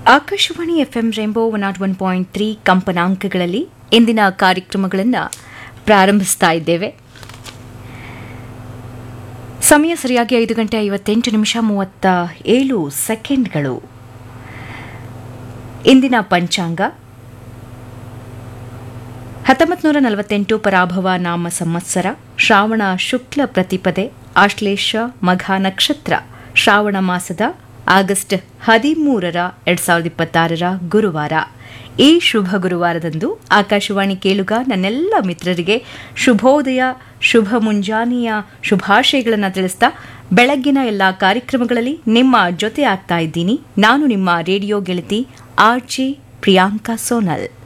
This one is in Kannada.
Akashvani FM rainbow one naught one point three ಕಂಪನಾಂಕಗಳಲ್ಲಿ ಇಂದಿನ ಕಾರ್ಯಕ್ರಮಗಳನ್ನು ಪ್ರಾರಂಭಿಸ್ತಾ ಇದ್ದೇವೆ ಸಮಯ ಸರಿಯಾಗಿ ಐದು ಗಂಟೆ ಐವತ್ತೆಂಟು ನಿಮಿಷ ಮೂವತ್ತ ಏಳು ಸೆಕೆಂಡ್ಗಳು ಇಂದಿನ ಪಂಚಾಂಗ ಹತ್ತೊಂಬತ್ತು ನೂರ ನಲವತ್ತೆಂಟು ಪರಾಭವ ನಾಮ ಸಂವತ್ಸರ ಶ್ರಾವಣ ಶುಕ್ಲ ಪ್ರತಿಪದೆ ಆಶ್ಲೇಷ ಮಘ ನಕ್ಷತ್ರ ಶ್ರಾವಣ ಮಾಸದ ಆಗಸ್ಟ್ ಹದಿಮೂರರ ಎರಡ್ ಸಾವಿರದ ಇಪ್ಪತ್ತಾರರ ಗುರುವಾರ ಈ ಶುಭ ಗುರುವಾರದಂದು ಆಕಾಶವಾಣಿ ಕೇಳುಗ ನನ್ನೆಲ್ಲ ಮಿತ್ರರಿಗೆ ಶುಭೋದಯ ಶುಭ ಮುಂಜಾನೆಯ ಶುಭಾಶಯಗಳನ್ನು ತಿಳಿಸ್ತಾ ಬೆಳಗ್ಗಿನ ಎಲ್ಲ ಕಾರ್ಯಕ್ರಮಗಳಲ್ಲಿ ನಿಮ್ಮ ಜೊತೆ ಆಗ್ತಾ ಇದ್ದೀನಿ ನಾನು ನಿಮ್ಮ ರೇಡಿಯೋ ಗೆಳತಿ ಆರ್ ಜೆ ಪ್ರಿಯಾಂಕಾ ಸೋನಲ್